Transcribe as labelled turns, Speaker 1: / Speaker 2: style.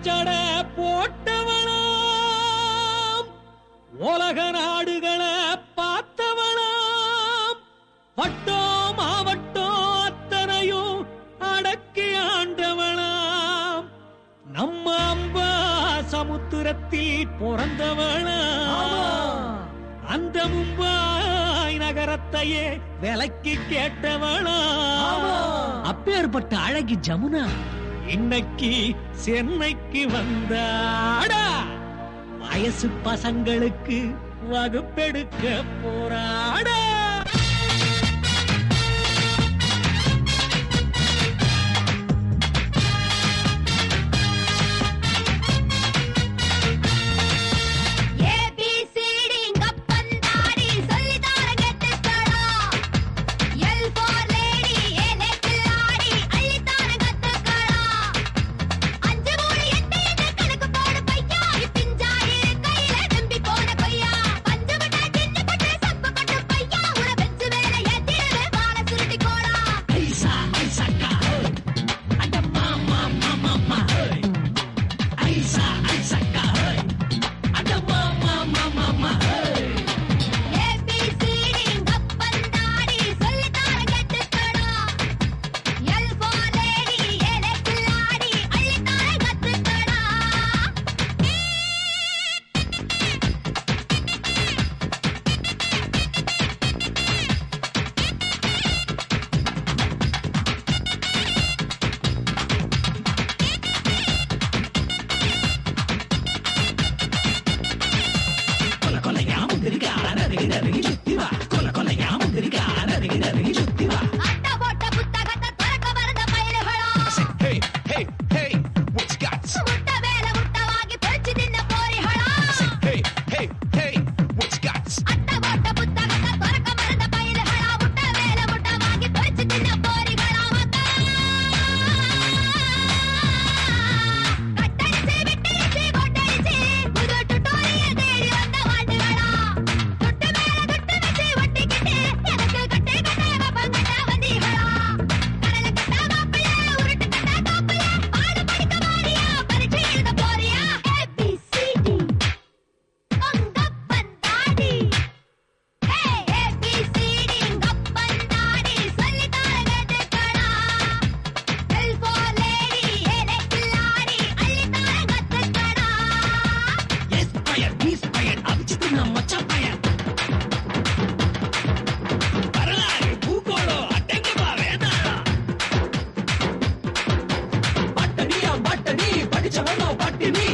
Speaker 1: ஒத்தச்சட போட்டவளாம் உலக நாடுகளை பார்த்தவளாம் வட்டோ மாவட்டோ அத்தனையும் அடக்கி ஆண்டவளாம் நம்ம அம்பா சமுத்திரத்தில் பிறந்தவளாம் அந்த மும்பாய் நகரத்தையே விலைக்கு கேட்டவளாம் அப்பேற்பட்ட அழகி ஜமுனா இன்னைக்கு சென்னைக்கு வந்தாடா வயசு பசங்களுக்கு வகுப்பெடுக்க போராடா
Speaker 2: ஏபிசிடி கப்பந்தாடி சொல்லித்தார கத்துக்கடா எல் ஃபார் லேடி ஏலே கில்லாடி அள்ளித்தார கத்துக்கடா அஞ்சு மூணு எட்டு எட்டு கணக்கு போடு பையா பிஞ்சாயி கையில நம்பி போன கொய்யா பஞ்சு மிட்டாய் தின்னு பட்டு சப்பு கட்டு பையா உன பெஞ்சு மேல ஏத்திடுவே வாழ சுருட்டி கோடா
Speaker 1: ஐசா ஐசாக்கா அட மாமா மாமா மா ஐசா ஐசாக்கா அட மாமா மாமா மா
Speaker 2: ஏபிசிடி கப்பந்தாடி சொல்லித்தார கத்துக்கடா எல் ஃபார் லேடி ஏலே கில்லாடி அள்ளித்தார கத்துக்கடா
Speaker 1: கொல கொலையா முந்திரிக்கா நறுகி நறுகி சுத்தி வா கொல கொலையா முந்திரிக்கா நறுகி நறுகி சுத்தி வா
Speaker 2: அட்ட போட்ட புத்தகத்தை திறக்க மறந்த பயலுகளா
Speaker 3: Hey, hey, hey, what you got?
Speaker 2: முட்டை வேலை முட்டவாகி பொறிச்சு தின்ன போரிகளா
Speaker 3: Hey, hey, hey, what you got?
Speaker 2: அட்ட போட்ட புத்தகத்தை திறக்க மறந்த பயலுகளா முட்டை வேலை முட்டவாகி பொறிச்சு தின்ன போரிகளா கட்டடிச்சு விட்டடிச்சு கொட்டடிச்சு புது டுட்டோரியல் தேடி வந்த வாண்டுகளா துட்டு மேல துட்டு வச்சு ஒட்டிக்கிட்டு எனக்கு கட்டே கட்டே வப்பங்கட்ட வந்தீகளா கடலை கட்டா மாப்பிள்ள உருட்டு கட்டா காப்பிள்ள பாடு படிக்க வாரியா பரிச்சை எழுத போறியா ஏபிசிடி கப்பந்தாடி ஹே ஏபிசிடி கப்பந்தாடி சொல்லித்தார கத்துக்கடா எல் ஃபார் லேடி ஏலே கில்லாடி அள்ளித்தார கத்துக்கடா
Speaker 1: எஸ் பயர் பீஸ் பயர் அபிச்சித்து நம்ம மச்சான் பயர் வரலாறு பூகோளம் அடங்கமா வேணாம் பட்டனியா பட்டனி படிச்சவனோ பட்டினி